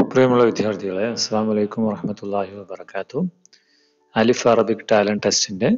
പ്രിയമുള്ള വിദ്യാർത്ഥികളെ അസ്സാം വലൈക്കും വറഹമത്തല്ലാഹി വബർക്കാത്തു അലിഫ് അറബിക് ടാലന്റ് ടെസ്റ്റിന്റെ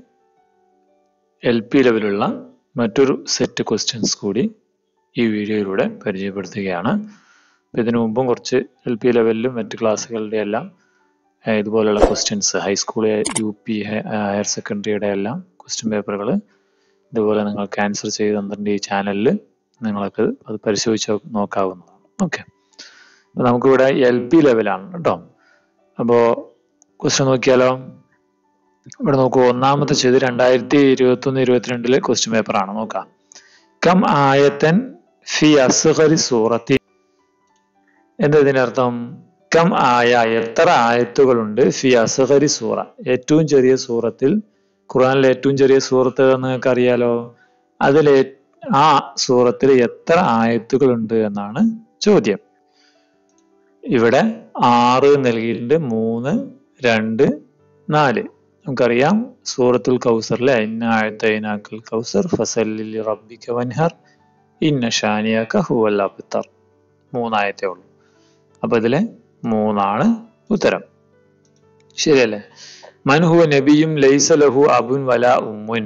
എൽ പി ലെവലുള്ള മറ്റൊരു സെറ്റ് ക്വസ്റ്റ്യൻസ് കൂടി ഈ വീഡിയോയിലൂടെ പരിചയപ്പെടുത്തുകയാണ് അപ്പോൾ ഇതിനു മുമ്പും കുറച്ച് എൽ പി ലെവലിലും മറ്റ് ക്ലാസ്സുകളുടെ എല്ലാം ഏഹ്, ഇതുപോലുള്ള questions high school U P higher സെക്കൻഡറിയുടെ എല്ലാം ക്വസ്റ്റ്യൻ പേപ്പറുകൾ ഇതുപോലെ നിങ്ങൾക്ക് ആൻസർ ചെയ്ത് തന്നിട്ടുണ്ട് ഈ ചാനലിൽ നിങ്ങൾക്ക് അത് പരിശോധിച്ച് നോക്കാവുന്നതാണ് ഓക്കെ അപ്പോൾ നമുക്കിവിടെ എൽ പി ലെവലാണ് കേട്ടോ അപ്പോൾ ക്വസ്റ്റ്യൻ നോക്കിയാലോ ഇവിടെ നോക്കൂ ഒന്നാമത്തെ ചെയ്ത് രണ്ടായിരത്തി ഇരുപത്തി ഒന്ന് ഇരുപത്തിരണ്ടിലെ ക്വസ്റ്റ്യൻ പേപ്പറാണ് നോക്കാം കം ആയത്തൻ ഫി അസ്ഹരി സൂറത്തി എന്താ ഇതിനർത്ഥം കം ആയ എത്ര ആയത്തുകളുണ്ട് ഫി അസ്ഹരി സൂറ ഏറ്റവും ചെറിയ സൂറത്തിൽ ഖുർആനിലെ ഏറ്റവും ചെറിയ സൂറത്ത് നിങ്ങൾക്ക് അറിയാലോ അതിൽ ആ സൂറത്തിൽ എത്ര ആയത്തുകളുണ്ട് എന്നാണ് ചോദ്യം ഇവിടെ ആറ് നൽകിയിട്ടുണ്ട് മൂന്ന് രണ്ട് നാല് നമുക്കറിയാം സൂറത്തുൽ കൗസറിലെ ഇന്ന ആയത്തൈനാക്കൽ കൗസർ ഫസല്ലി റബ്ബിക വൻഹർ ഇന്ന ഷാനിയാക്ക ഹുവൽ അബ്തർ മൂന്നായത്തേ ഉള്ളൂ അപ്പൊ ഇതിലെ മൂന്നാണ് ഉത്തരം ശരിയല്ലേ മൻഹുവ നബിയും ലൈസ ലഹു അബുൻ വല ഉമ്മുൻ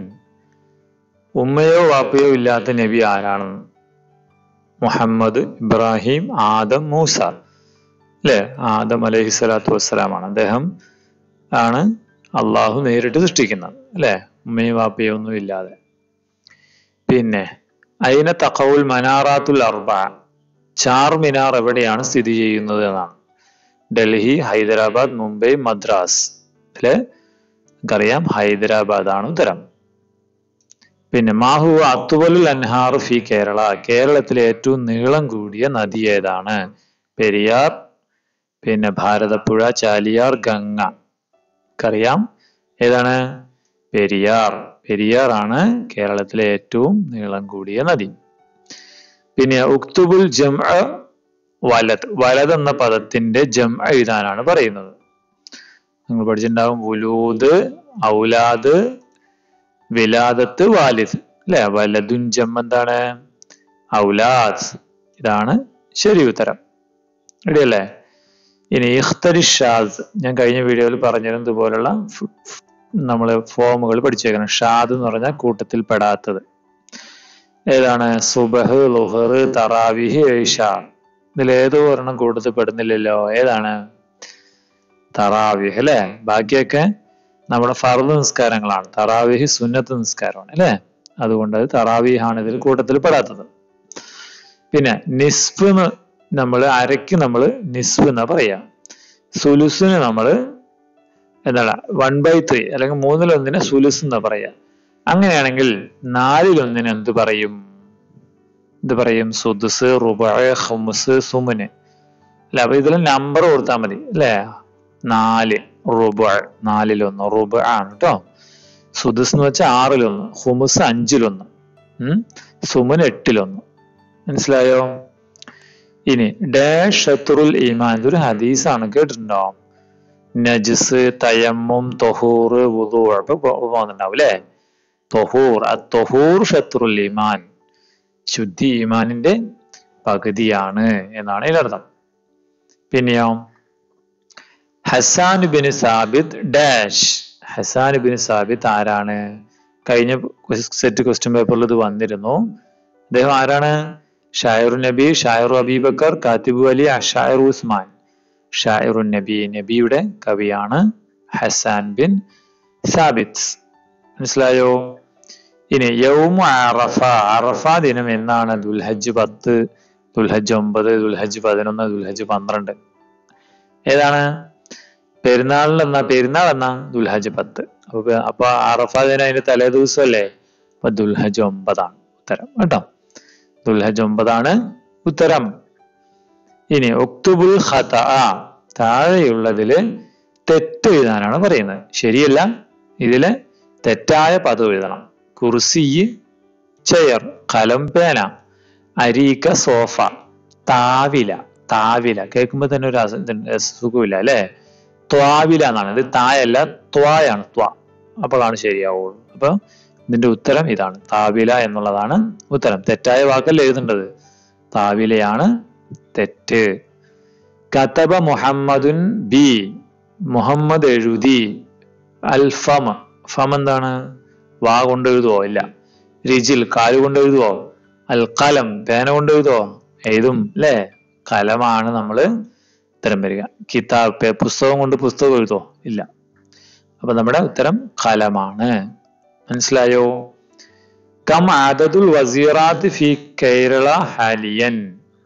ഉമ്മയോ വാപ്പയോ ഇല്ലാത്ത നബി ആരാണ് മുഹമ്മദ് ഇബ്രാഹിം ആദം മൂസ അല്ലെ ആദം അലൈഹി സ്വലാത്തു വസ്സലാമാണ് അദ്ദേഹം ആണ് അള്ളാഹു നേരിട്ട് സൃഷ്ടിക്കുന്നത് അല്ലെ ഉമ്മയും വാപ്പയും ഒന്നും ഇല്ലാതെ പിന്നെ അയിന തഖവുൽ മനാറാത്തുൽ അർബ ചാർ മിനാർ എവിടെയാണ് സ്ഥിതി ചെയ്യുന്നത് എന്നാണ് ഡൽഹി ഹൈദരാബാദ് മുംബൈ മദ്രാസ് ഇതില് നമുക്കറിയാം ഹൈദരാബാദ് ആണ് ഉത്തരം പിന്നെ മാഹു അത്തുവലുൽ അൻഹാർ ഫി കേരള കേരളത്തിലെ ഏറ്റവും നീളം കൂടിയ നദി ഏതാണ് പെരിയാർ പിന്നെ ഭാരതപ്പുഴ ചാലിയാർ ഗംഗ നമുക്കറിയാം ഏതാണ് പെരിയാർ പെരിയാർ ആണ് കേരളത്തിലെ ഏറ്റവും നീളം കൂടിയ നദി പിന്നെ ഉക്തുബുൽ ജം വലത് വലത് എന്ന പദത്തിന്റെ ജം എഴുതാനാണ് പറയുന്നത് നിങ്ങൾ പഠിച്ചിട്ടുണ്ടാവും ഉലൂദ് ഔലാദ് വിലാദത്ത് വാലിദ് അല്ലെ വലതുൻ ജം എന്താണ് ഔലാദ് ഇതാണ് ശരി ഉത്തരം റെഡിയല്ലേ ഇനി ഇഖ്തരി ഷാദ് ഞാൻ കഴിഞ്ഞ വീഡിയോയിൽ പറഞ്ഞിരുന്നത് ഇതുപോലുള്ള നമ്മൾ ഫോമുകൾ പഠിച്ചേക്കണം ഷാദ് എന്ന് പറഞ്ഞാൽ കൂട്ടത്തിൽ പെടാത്തത് ഏതാണ് സുബഹ് ലുഹർ തറാവിഹ് ഏഷ ഇതിൽ ഏതോ ഒരെണ്ണം കൂട്ടത്തിൽ പെടുന്നില്ലല്ലോ ഏതാണ് തറാവിഹ് അല്ലെ ബാക്കിയൊക്കെ നമ്മുടെ ഫർദ് നിസ്കാരങ്ങളാണ് തറാവിഹ് സുന്നത്ത് നിസ്കാരമാണ് അല്ലെ അതുകൊണ്ട് അത് തറാവിഹാണ് ഇതിൽ കൂട്ടത്തിൽ പെടാത്തത് പിന്നെ നിസ്ഫ് നമ്മൾ അരയ്ക്ക് നമ്മൾ നിസ്ഫ് എന്നാ പറയാ സുലുസിന് നമ്മൾ എന്താണ് വൺ ബൈ ത്രീ അല്ലെങ്കിൽ മൂന്നിലൊന്നിനെ സുലുസ് എന്നാ പറയാ അങ്ങനെയാണെങ്കിൽ നാലിലൊന്നിന് എന്ത് പറയും എന്ത് പറയും സുദുസ് റുബ ഹുമുസ് സുമുന് അല്ലെ അപ്പൊ ഇതിൽ നമ്പർ കൊടുത്താൽ മതി അല്ലേ നാല് റുബ നാലിലൊന്ന് റുബ ആണ് കേട്ടോ സുദുസ് എന്ന് വെച്ചാൽ ആറിലൊന്ന് ഹുമുസ് അഞ്ചിലൊന്ന് ഉം സുമുൻ എട്ടിലൊന്ന് മനസ്സിലായോ ഇനി ഡാഷ് ഷത്രുൽ ഈമാൻ ഇതൊരു ഹദീസാണ് കേട്ടിട്ടുണ്ടോ നജസ് തയമ്മും തൊഹൂർ വുദു അപ്പൊ പോകുന്നുണ്ടാവും അല്ലേ തൊഹൂർ ആ തൊഹൂർ ഷത്രുൽ ഈമാൻ ശുദ്ധി ഈമാനിന്റെ പകുതിയാണ് എന്നാണ് ഇതിനർത്ഥം പിന്നെയോ Hassan bin Thabit dash Hassan bin Thabit ആരാണ് കഴിഞ്ഞ സെറ്റ് ക്വസ്റ്റ്യൻ പേപ്പറിൽ ഇത് വന്നിരുന്നു അദ്ദേഹം ആരാണ് ഷായറു നബി ഷായറു അബീബക്കർ കാത്തിബു അലി ഷായറു ഉസ്മാൻ ഷായറു നബി നബിയുടെ കവിയാണ് ഹസാൻ ബിൻ സാബിത്ത് മനസ്സിലായോ ഇനി യൗമു അറഫ അറഫ ദിനം എന്നാണ് ദുൽഹജ്ജ് പത്ത് ദുൽഹജ്ജ് ഒമ്പത് ദുൽഹജ്ജ് പതിനൊന്ന് ദുൽഹജ്ജ് പന്ത്രണ്ട് ഏതാണ് പെരുന്നാളിൽ എന്നാ പെരുന്നാൾ എന്നാ ദുൽഹജ്ജ് പത്ത് അപ്പൊ അപ്പൊ അറഫ ദിനം അതിന്റെ തലേ ദിവസമല്ലേ അപ്പൊ ദുൽഹജ്ജ് ഒമ്പതാണ് ഉത്തരം കേട്ടോ ദുൽഹജ്ജ് ഒമ്പതാണ് ഉത്തരം ഇനി ഒക്തുബുൽ ഖത താഴെയുള്ളതില് തെറ്റ് എഴുതാനാണ് പറയുന്നത് ശരിയല്ല ഇതില് തെറ്റായ പദം എഴുതണം കുർസി ചെയർ കലം പേന അരീക്ക സോഫ താവില താവില കേൾക്കുമ്പോ തന്നെ ഒരു അസ- ഇതുണ്ട്, സുഖമില്ല അല്ലെ ത്വാവില എന്നാണ് ഇത് തായല്ല ത്വായാണ് ത്വ അപ്പോഴാണ് ശരിയാവുള്ളൂ അപ്പൊ ഇതിന്റെ ഉത്തരം ഇതാണ് താവില എന്നുള്ളതാണ് ഉത്തരം തെറ്റായ വാക്കല്ല എഴുതേണ്ടത് താവിലയാണ് തെറ്റ് കതബ മുഹമ്മദുൻ ബി മുഹമ്മദ് എഴുതി അൽ ഫമ ഫം എന്താണ് വാ കൊണ്ട് എഴുതുവോ ഇല്ല രിജിൽ കാല് കൊണ്ട് എഴുതുവോ അൽ കലം പേന കൊണ്ട് എഴുതുവോ എഴുതും അല്ലേ കലമാണ് നമ്മൾ ഉത്തരം വരിക കിതാബ് പേ- പുസ്തകം കൊണ്ട് പുസ്തകം എഴുതുവോ ഇല്ല അപ്പൊ നമ്മുടെ ഉത്തരം കലമാണ് മനസ്സിലായോ കം ആദതുൽ വസീറാത്ത് ഫി കേരള ഹാലിയൻ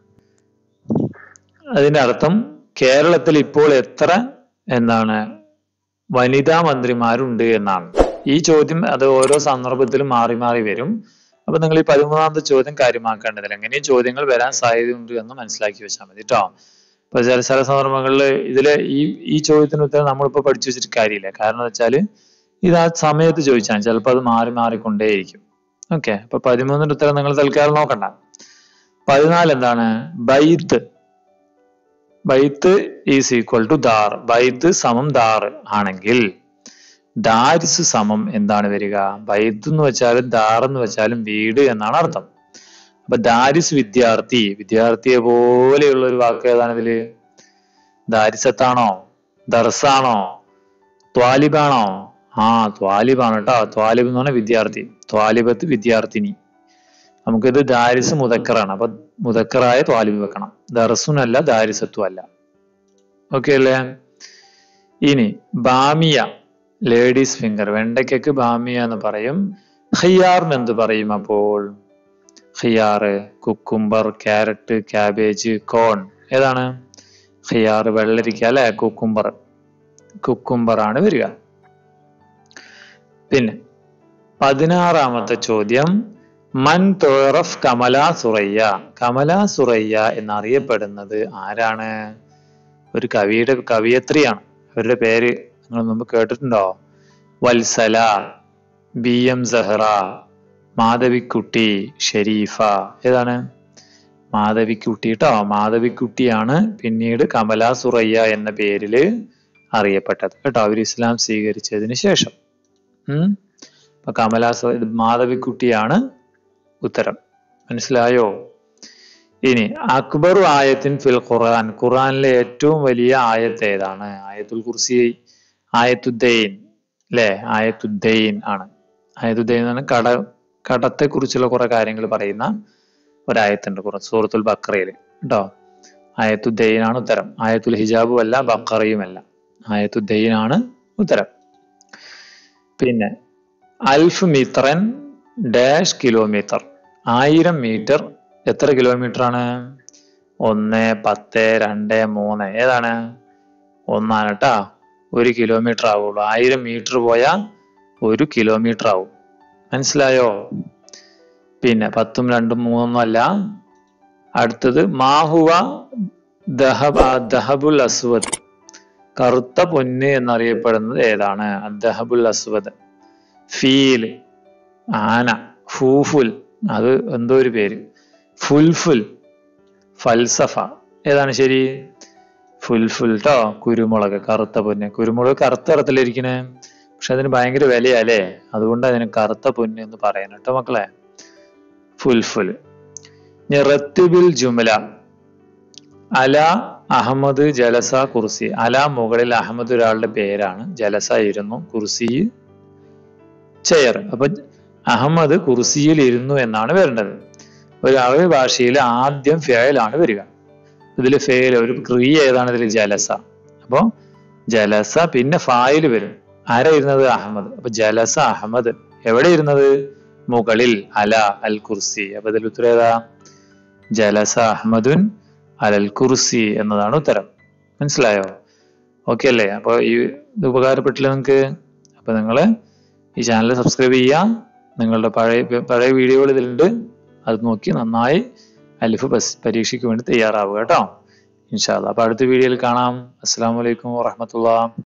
അതിന്റെ അർത്ഥം കേരളത്തിൽ ഇപ്പോൾ എത്ര എന്താണ് വനിതാ മന്ത്രിമാരുണ്ട് എന്നാണ് ഈ ചോദ്യം അത് ഓരോ സന്ദർഭത്തിലും മാറി മാറി വരും അപ്പൊ നിങ്ങൾ ഈ പതിമൂന്നാമത്തെ ചോദ്യം കാര്യമാക്കേണ്ടതില്ല എങ്ങനെ ഈ ചോദ്യങ്ങൾ വരാൻ സാധ്യതയുണ്ട് എന്ന് മനസ്സിലാക്കി വെച്ചാൽ മതി കേട്ടോ ഇപ്പൊ ചില ചില സന്ദർഭങ്ങളിൽ ഇതില് ഈ ഈ ചോദ്യത്തിന് ഉത്തരം നമ്മളിപ്പോ പഠിച്ചു വെച്ചിട്ട് കാര്യമില്ല കാരണം വെച്ചാല് ഇത് ആ സമയത്ത് ചോദിച്ചാൽ ചിലപ്പോൾ അത് മാറി മാറിക്കൊണ്ടേയിരിക്കും ഓക്കെ അപ്പൊ പതിമൂന്നിന്റെ ഉത്തരം നിങ്ങൾ തൽക്കാലം നോക്കണ്ട പതിനാല് എന്താണ് ബൈത്ത് ബൈത്ത് ഈസ് ഈക്വൽ ടു ദാർ ബൈത്ത് സമം ദാർ ആണെങ്കിൽ ദാരിസ് സമം എന്താണ് വരിക ബൈത്ത് എന്ന് വെച്ചാലും ദാർ എന്ന് വെച്ചാലും വീട് എന്നാണ് അർത്ഥം അപ്പൊ ദാരിസ് വിദ്യാർത്ഥി വിദ്യാർത്ഥിയെ പോലെയുള്ള ഒരു വാക്ക് ഏതാണ് ഇതില് ദാരിസത്താണോ ദർസാണോ ത്വാലിബാണോ ആ ത്വാലിബാണ് കേട്ടോ ത്വാലിബ് എന്ന് പറഞ്ഞാൽ വിദ്യാർത്ഥി ത്വാലിബത്ത് വിദ്യാർത്ഥിനി നമുക്കിത് ദാരിസ് മുതക്കറാണ് അപ്പൊ മുതക്കറായ ത്വാലിബ് വെക്കണം ദർസുനല്ല ദാരിസത്വം അല്ല ഓക്കെ അല്ലേ ഇനി ബാമിയ ലേഡീസ് ഫിംഗർ വെണ്ടയ്ക്കക്ക് ബാമിയ എന്ന് പറയും ഖിയാറിന് എന്ത് പറയും അപ്പോൾ ഖിയാറ് കുക്കുംബർ ക്യാരറ്റ് ക്യാബേജ് കോൺ ഏതാണ് ഖിയാർ വെള്ളരിക്ക അല്ലെ കുക്കുംബർ കുക്കുംബർ ആണ് വരിക പിന്നെ പതിനാറാമത്തെ ചോദ്യം മൻ തോറഫ് കമല സുറയ്യ കമല സുറയ്യ എന്നറിയപ്പെടുന്നത് ആരാണ് ഒരു കവിയുടെ കവിയത്രിയാണ് അവരുടെ പേര് നിങ്ങൾ മുമ്പ് കേട്ടിട്ടുണ്ടോ വത്സല ബി എം സഹറ മാധവിക്കുട്ടി ഷെരീഫ ഏതാണ് മാധവിക്കുട്ടി കേട്ടോ മാധവിക്കുട്ടിയാണ് പിന്നീട് കമല സുറയ്യ എന്ന പേരില് അറിയപ്പെട്ടത് കേട്ടോ അവർ ഇസ്ലാം സ്വീകരിച്ചതിന് ശേഷം ഉം അപ്പൊ കമല സു- ഇത് മാധവിക്കുട്ടിയാണ് ഉത്തരം മനസ്സിലായോ ഇനി അക്ബറു ആയത്തിൻ ഫിൽ ഖുർആൻ ഖുർആനിലെ ഏറ്റവും വലിയ ആയത്ത് ഏതാണ് ആയത്തുൽ കുർസി ആയത്തുദ്ദൈൻ അല്ലേ ആയത്തുദ്ദൈൻ ആണ് ആയത്തുദ്ദൈൻ എന്ന് പറഞ്ഞാൽ കട കടത്തെ കുറിച്ചുള്ള കുറെ കാര്യങ്ങൾ പറയുന്ന ഒരായത്തുണ്ട് ഖുർആൻ സൂറത്തുൽ ബക്കറയിൽ കേട്ടോ ആയത്തുദ്ദൈൻ ആണ് ഉത്തരം ആയത്തുൽ ഹിജാബും അല്ല ബക്കറയും അല്ല ആയത്തുദ്ദൈൻ ആണ് ഉത്തരം പിന്നെ അൽഫ് മീറ്ററൻ ഡാഷ് കിലോമീറ്റർ ആയിരം മീറ്റർ എത്ര കിലോമീറ്റർ ആണ് ഒന്ന് പത്ത് രണ്ട് മൂന്ന് ഏതാണ് ഒന്നാണ് കേട്ടാ ഒരു കിലോമീറ്റർ ആവുള്ളൂ ആയിരം മീറ്റർ പോയാൽ ഒരു കിലോമീറ്റർ ആവും മനസ്സിലായോ പിന്നെ പത്തും രണ്ടും മൂന്നൊന്നും അല്ല അടുത്തത് മാഹുവ ദഹബ ദഹബുൽ അസ്വദ് കറുത്ത പൊന്ന് എന്നറിയപ്പെടുന്നത് ഏതാണ് ദഹബുൽ അസ്വദ് ഫീൽ ആന ഫൂഫുൽ അത് എന്തോ ഒരു പേര് ഫുൽഫുൽ ഫൽസഫ ഏതാണ് ശരി ഫുൽഫുൽ ട്ടോ കുരുമുളക് കറുത്ത പൊന്ന് കുരുമുളക് കറുത്ത നിറത്തിലിരിക്കണേ പക്ഷെ അതിന് ഭയങ്കര വിലയല്ലേ അതുകൊണ്ട് അതിന് കറുത്ത പൊന്ന് എന്ന് പറയുന്നത് കേട്ടോ മക്കളെ ഫുൽഫുൽ ഇനി റത്തിബിൽ ജുമല അല അഹമ്മദ് ജലസ കുർസി അല മുകളിൽ അഹമ്മദ് ഒരാളുടെ പേരാണ് ജലസ ഇരുന്നു കുർസി ചെയർ അപ്പൊ അഹമ്മദ് കുർസിയിൽ ഇരുന്നു എന്നാണ് വരേണ്ടത് ഒരു അറബി ഭാഷയിൽ ആദ്യം ഫേലാണ് വരിക ഇതിൽ ഫേൽ ഒരു ക്രിയ ഏതാണ് ഇതിൽ ജലസ അപ്പോ ജലസ പിന്നെ ഫായിൽ വരും ആരാ ഇരുന്നത് അഹമ്മദ് അപ്പൊ ജലസ അഹമ്മദ് എവിടെ ഇരുന്നത് മുകളിൽ അല അൽ കുർസി അപ്പൊ ഇതിൽ ഉത്തരം ഏതാ ജലസ അഹമ്മദുൻ അലൽ കുർസി എന്നതാണ് ഉത്തരം മനസ്സിലായോ ഓക്കെ അല്ലേ അപ്പൊ ഈ ഇത് ഉപകാരപ്പെട്ടില്ല നിങ്ങൾക്ക് അപ്പൊ നിങ്ങള് ഈ ചാനൽ സബ്സ്ക്രൈബ് ചെയ്യുക നിങ്ങളുടെ പഴയ പഴയ വീഡിയോകൾ ഇതിലുണ്ട് അത് നോക്കി നന്നായി അലിഫ് ബസ് പരീക്ഷയ്ക്ക് വേണ്ടി തയ്യാറാവുക കേട്ടോ ഇൻഷാല്ല അപ്പൊ അടുത്ത വീഡിയോയിൽ കാണാം അസ്സാം വലൈക്കും വാഹമത്തുള്ള